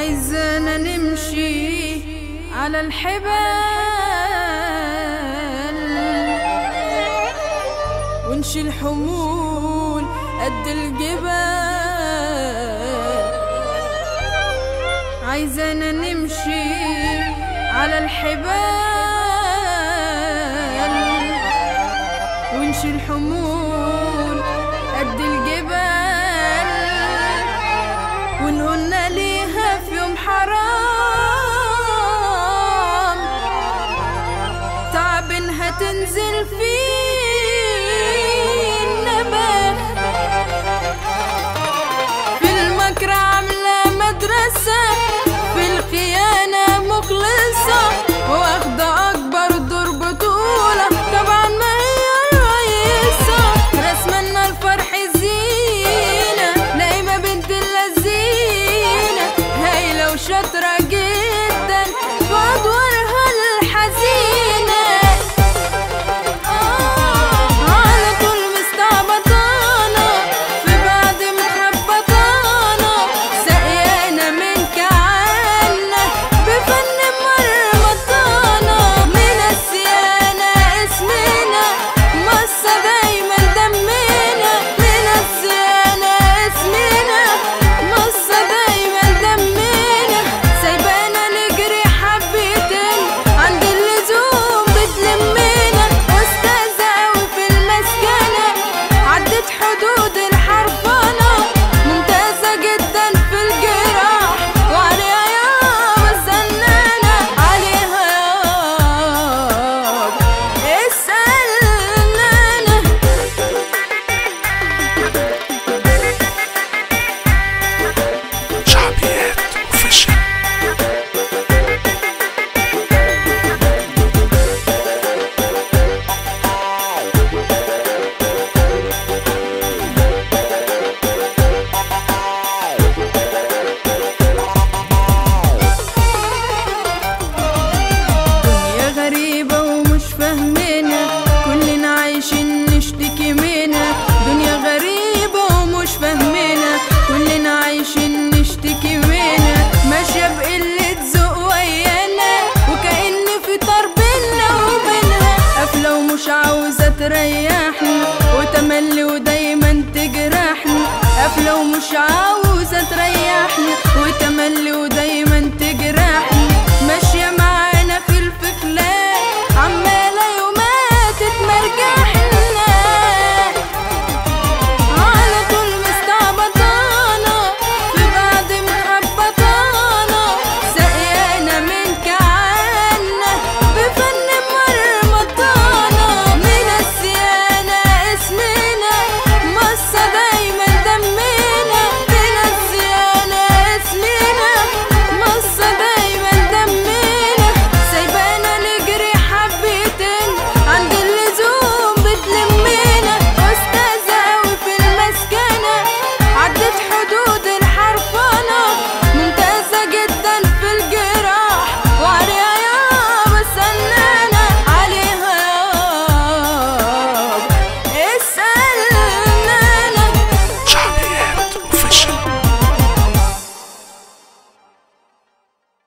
عايزانا نمشي على الحبال ونشيل حمول قد الجبال عايزانا نمشي على الحبال ونشيل حمول قد الجبال ونقولنا ليها في يوم حرام تعبنها تنزل فيه النبات في المكر عاملة مدرسة في الخيانة مخلصة واخدة أكبر دور بطولة طبعا ما هي الرئيسة رسمنا الفرح زينة نايمة بنت اللذينة هايلة وشاطرة جدا في أدوارها الحزينة على طول مستعبطانة في بعد محبطانة سقيانة من كعانة بفن مرمطانة من السيانة اسمنا مصة دايما دمنا من السيانة اسمنا مصة دايما دمنا سايبانا نجري حبتين عند اللزوم بتلمنا أستاذة أوي في المسكنة عدت حدود الحرفنة ممتازة جدا في الجراح وعليها يابا الزنانة عليها يابا السنانة شعبيات اوفيشال دنيا غريبة ومش فاهمينها كلنا عايشين نشتكي منها دنيا غريبة ومش فاهمينها كلنا عايشين نشتكي منها ماشية بقلة ذوق ويانا وكأن في طار بينا وبينها قافلة ومش عاوزة تريحني وتملي ودايما تجرحني قافلة ومش عاوزة